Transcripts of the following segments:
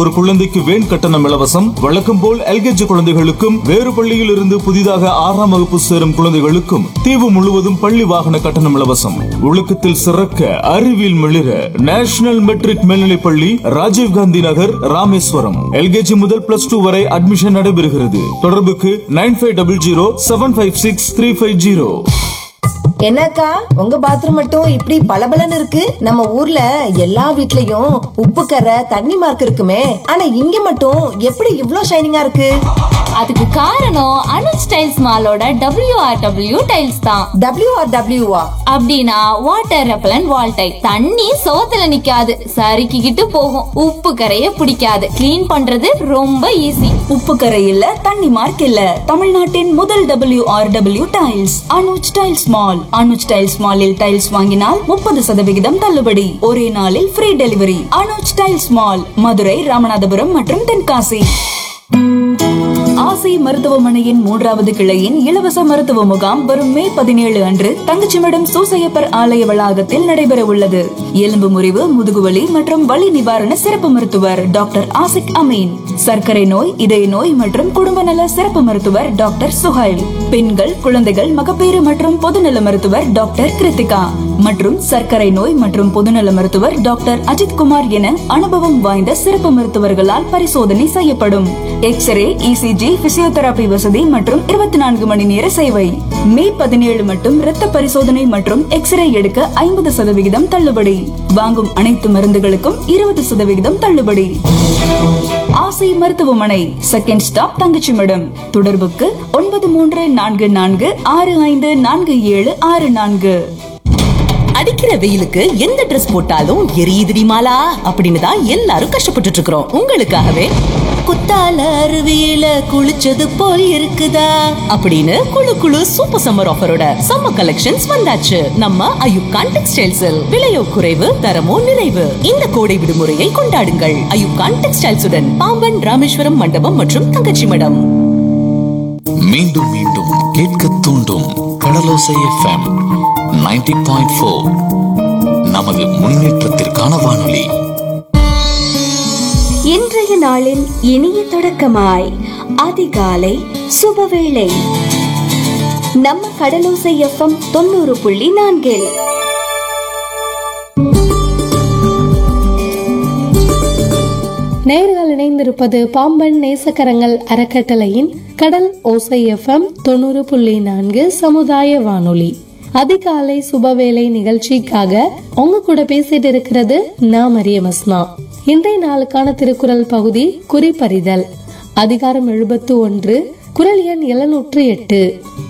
ஒரு குழந்தைக்கு வேன் கட்டணம் இலவசம் வழக்கம் போல் எல்கேஜி குழந்தைகளுக்கும் வேறு பள்ளியில் இருந்து புதிதாக ஆறாம் வகுப்பு சேரும் குழந்தைகளுக்கும் தீவு முழுவதும் பள்ளி வாகன கட்டணம் இலவசம் ஒழுக்கத்தில் சிறக்க அறிவியல் மிளிர நேஷனல் மெட்ரிக் மேல்நிலைப் பள்ளி ராஜீவ்காந்தி நகர் ராமேஸ்வரம் எல்கேஜி முதல் பிளஸ் டூ வரை அட்மிஷன் நடைபெறுகிறது தொடர்புக்கு nine five double zero seven five six three five zero என்னக்கா உங்க பாத்ரூம் மட்டும் இப்படி பளபளன்னு இருக்கு நம்ம ஊர்ல எல்லா வீட்லயும் உப்பு கரை தண்ணி மார்க் இருக்குமே ஆனா இங்க மட்டும் எப்படி இவ்ளோ ஷைனிங்கா இருக்கு அதுக்கு காரணம் அனுஜ் டைல்ஸ் மாலோட WRW டைல்ஸ் தான் டபிள்யூ ஆர் டபிள்யூவா அப்படின்னா வாட்டர் ரெப்பலன் வால் டைல் தண்ணி சோத்துல நிக்காது சறுக்கிக்கிட்டு போகும் உப்பு கரைய பிடிக்காது க்ளீன் பண்றது ரொம்ப ஈஸி உப்பு கரை இல்ல தண்ணி மார்க் இல்ல தமிழ்நாட்டின் முதல் W R W tiles Anuj tiles mall Anuj tiles மாலில் டைல்ஸ் வாங்கினால் முப்பது சதவிகிதம் தள்ளுபடி ஒரே நாளில் free delivery Anuj tiles mall Madurai Ramanathapuram மற்றும் தென்காசி ஆசை மருத்துவமனையின் மூன்றாவது கிளையின் இலவச மருத்துவ முகாம் வரும் மே பதினேழு அன்று தங்கச்சிமடம் சூசையப்பர் ஆலய வளாகத்தில் நடைபெற உள்ளது எலும்பு முறிவு முதுகுவலி மற்றும் வலி நிவாரண சிறப்பு மருத்துவர் டாக்டர் ஆசிக் அமீன் சர்க்கரை நோய் இதய நோய் மற்றும் குடும்ப நல சிறப்பு மருத்துவர் டாக்டர் சுஹைல் பெண்கள் குழந்தைகள் மகப்பேறு மற்றும் பொதுநல மருத்துவர் டாக்டர் கிருத்திகா மற்றும் சர்க்கரை நோய் மற்றும் பொதுநல மருத்துவர் டாக்டர் அஜித் குமார் என அனுபவம் வாய்ந்த சிறப்பு மருத்துவர்களால் பரிசோதனை செய்யப்படும் எக்ஸ்ரே இசிஜி பிசியோதெரபி வசதி மற்றும் இருபத்தி நான்கு மணி நேர சேவை மே பதினேழு மட்டும் இரத்த பரிசோதனை மற்றும் எக்ஸ்ரே எடுக்க ஐம்பது சதவிகிதம் தள்ளுபடி வாங்கும் அனைத்து மருந்துகளுக்கும் இருபது சதவிகிதம் தள்ளுபடி ஆசை மருத்துவமனை செகண்ட் ஸ்டாப் தங்கச்சிமடம் தொடர்புக்கு ஒன்பது மூன்று நான்கு நான்கு ஆறு ஐந்து நான்கு ஏழு ஆறு நான்கு அடிக்கிற வெயிலுக்கு எந்த Dress போட்டாலும் எரியுதுடி மாலா அப்படின்னு தான் எல்லாரும் கஷ்டப்பட்டுட்டு இருக்கிறோம் உங்களுக்காகவே குத்தால அருவியில குளிச்சது போல் இருக்குதா அப்படின்னு குளு குளு சூப்பர் சம்மர் ஆஃபரோட சம்மர் கலெக்ஷன்ஸ் வந்தாச்சு நம்ம அயுப்கான் டெக்ஸ்டைல்ஸில் விலையோ குறைவு தரமோ நிறைவு இந்த கோடை விடுமுறையை கொண்டாடுங்கள் அயுப்கான் டெக்ஸ்டைல்ஸுடன் பாம்பன் ராமேஸ்வரம் மண்டபம் மற்றும் தங்கச்சி மடம் மீண்டும் மீண்டும் கேட்க தூண்டும் கடலோசை எஃப்எம் 90.4 பாயிண்ட் ஃபோர் நமது முன்னேற்றத்திற்கான வானொலி இன்றைய நாளின் இனிய தொடக்கமாய் அதிகாலை சுபவேளை நம்ம கடலோசை எஃப்எம் தொண்ணூறு புள்ளி நான்கில் நேர்கள் இணைந்திருப்பது பாம்பன் நேசக்கரங்கள் அறக்கட்டளையின் கடல் ஓசை எஃப்எம் தொண்ணூறு புள்ளி நான்கு சமுதாய வானொலி அதிகாலை சுபவேளை நிகழ்ச்சிக்காக உங்க கூட பேசிட்டு இருக்கிறது நான் மரியம் அஸ்மா இன்றைய நாளுக்கான திருக்குறள் பகுதி குறிப்பறிதல் அதிகாரம் எழுபத்து ஒன்று குரல் எண் எழுநூற்று எட்டு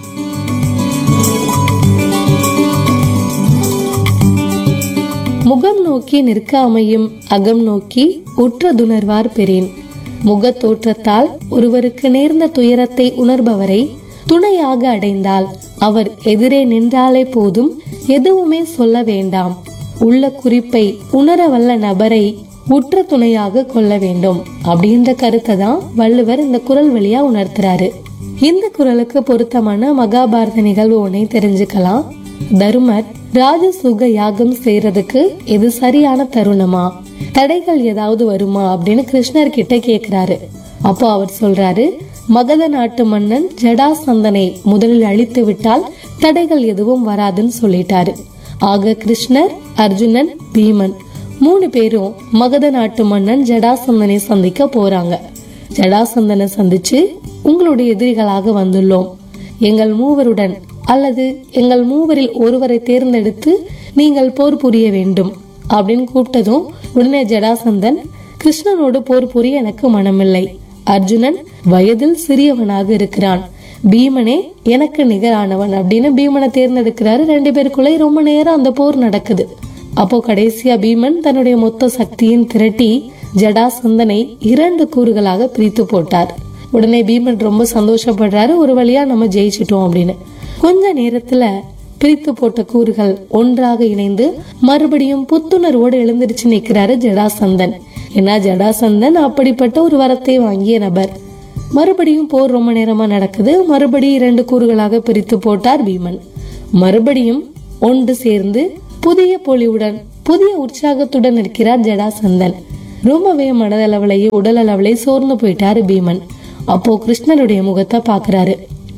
முகம் நோக்கி நிற்க அமையும் அகம் நோக்கி உற்றதுணர்வார் பெறேன் முகத் தோற்றத்தால் ஒருவருக்கு நேர்ந்த துயரத்தை உணர்பவரை துணையாக அடைந்தால் அவர் எதிரே நின்றாலே போதும் எதுவுமே சொல்ல வேண்டாம் உள்ள குறிப்பை உணர வல்ல நபரை உற்ற துணையாக கொள்ள வேண்டும் அப்படின்ற கருத்தை தான் வள்ளுவர் இந்த குரல் வழியா உணர்த்துறாரு இந்த குரலுக்கு பொருத்தமான மகாபாரத நிகழ்வு ஒன்னை தெரிஞ்சுக்கலாம் தருமர் ராஜசுக யாகம் செய்யறதுக்கு இது சரியான தருணமா தடைகள் ஏதாவது வருமா அப்படின்னு கிருஷ்ணர் கிட்ட கேக்குறாரு அப்போ அவர் சொல்றாரு மகத நாட்டு மன்னன் ஜடாசந்தனை முதலில் அழித்து விட்டால் தடைகள் எதுவும் வராதுன்னு சொல்லிட்டாரு ஆக கிருஷ்ணர் அர்ஜுனன் பீமன் மூணு பேரும் மகத நாட்டு மன்னன் ஜடாசந்தனை சந்திக்க போறாங்க ஜடாசந்தனை சந்திச்சு உங்களுடைய எதிரிகளாக வந்துள்ளோம் எங்கள் மூவருடன் அல்லது எங்கள் மூவரில் ஒருவரை தேர்ந்தெடுத்து நீங்கள் போர் புரிய வேண்டும் அப்படின்னு கூப்பிட்டதும் உடனே ஜடாசந்தன் கிருஷ்ணனோடு போர் புரிய எனக்கு மனமில்லை அர்ஜுனன் வயதில் சிறியவனாக இருக்கிறான் பீமனே எனக்கு நிகரானவன் அப்படின்னு பீமனை தேர்ந்தெடுக்கிறாரு ரெண்டு பேருக்குள்ளே ரொம்ப நேரம் அந்த போர் நடக்குது அப்போ கடைசியா பீமன் தன்னுடைய மொத்த சக்தியின் திரட்டி ஜடாசந்தனை இரண்டு கூறுகளாக பிரித்து போட்டார் உடனே பீமன் ரொம்ப சந்தோஷப்படுறாரு ஒரு வழியா நம்ம ஜெயிச்சிட்டோம் அப்படின்னு கொஞ்ச நேரத்துல பிரித்து போட்ட கூறுகள் ஒன்றாக இணைந்து மறுபடியும் புத்துணர்வோடு எழுந்திருச்சு நிக்கிறாரு ஜடாசந்தன் ஏன்னா ஜடாசந்தன் அப்படிப்பட்ட ஒரு வரத்தை வாங்கிய நபர் மறுபடியும் போர் ரொம்ப நேரமா நடக்குது மறுபடியும் இரண்டு கூறுகளாக பிரித்து போட்டார் பீமன் மறுபடியும் ஒன்று சேர்ந்து புதிய பொலிவுடன் புதிய உற்சாகத்துடன் இருக்கிறார் ஜடாசந்தன் ரொம்பவே மனதளவுலையும் உடல் அளவுலையும் சோர்ந்து போயிட்டாரு பீமன் அப்போ கிருஷ்ணருடைய முகத்தை பாக்குறாரு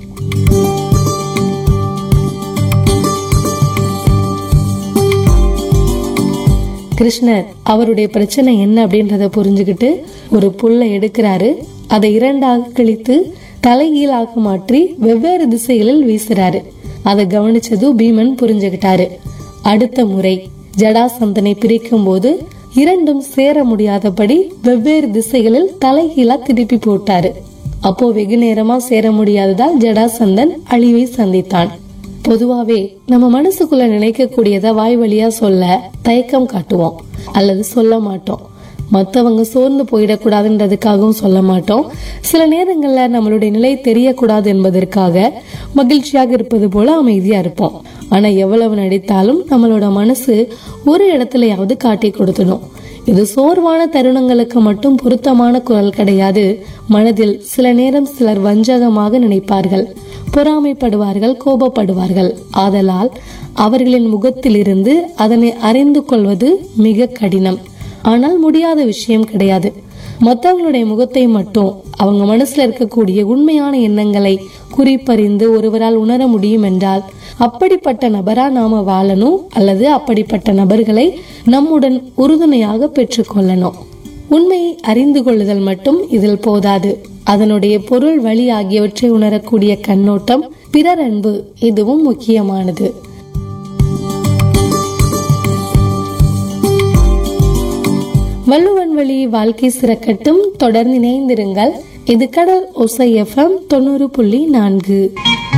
கிருஷ்ணர் அவருடைய பிரச்சனை என்ன அப்படின்றத புரிஞ்சுக்கிட்டு ஒரு புல்லை எடுக்கிறாரு அதை இரண்டாக கிழித்து தலைகீழாக மாற்றி வெவ்வேறு திசைகளில் வீசுறாரு அதை கவனிச்சதும் பீமன் புரிஞ்சுக்கிட்டாரு அடுத்த முறை ஜடாசந்தனை பிரிக்கும் போது இரண்டும் சேர முடியாதபடி வெவ்வேறு திசைகளில் தலைகீழா திருப்பி போட்டாரு அப்போ வெகு நேரமா சேர முடியாததால் ஜடாசந்தன் அழிவை சந்தித்தான் பொதுவாவே நம்ம மனசுக்குள்ள நினைக்கக்கூடியத வாய் வழியா சொல்ல தயக்கம் காட்டுவோம் அல்லது சொல்ல மாட்டோம் மத்தவங்க சோர்ந்து போயிடக்கூடாதுன்றதுக்காகவும் சொல்ல மாட்டோம் சில நேரங்கள்ல நம்மளுடைய நிலை தெரியக்கூடாது என்பதற்காக மகிழ்ச்சியாக இருப்பது போல அமைதியா இருப்போம் ஆனா எவ்வளவு நடித்தாலும் நம்மளோட மனசு ஒரு இடத்துலயாவது காட்டி கொடுத்துடும் இது சோர்வான தருணங்களுக்கு மட்டும் பொருத்தமான குரல் கிடையாது மனதில் சில நேரம் சிலர் வஞ்சகமாக நினைப்பார்கள் பொறாமைப்படுவார்கள் கோபப்படுவார்கள் ஆதலால் அவர்களின் முகத்திலிருந்து அதனை அறிந்து கொள்வது மிக கடினம் ஆனால் முடியாத விஷயம் கிடையாது மற்றவங்களுடைய முகத்தை மட்டும் அவங்க மனசுல இருக்கக்கூடிய உண்மையான எண்ணங்களை குறிப்பறிந்து ஒருவரால் உணர முடியும் என்றால் அப்படிப்பட்ட நபரா நாம வாழணும் அல்லது அப்படிப்பட்ட நபர்களை நம்முடன் உறுதுணையாக பெற்றுக்கொள்ளணும் உண்மையை அறிந்து கொள்ளுதல் மட்டும் இதில் போதாது அதனுடைய பொருள் வழி ஆகியவற்றை உணரக்கூடிய கண்ணோட்டம் பிறர் அன்பு இதுவும் முக்கியமானது வள்ளுவன் வழி வாழ்க்கை சிறக்கட்டும் தொடர்ந்து இணைந்திருங்கள் இது கடல் ஒசை எஃப்எம் தொண்ணூறு புள்ளி நான்கு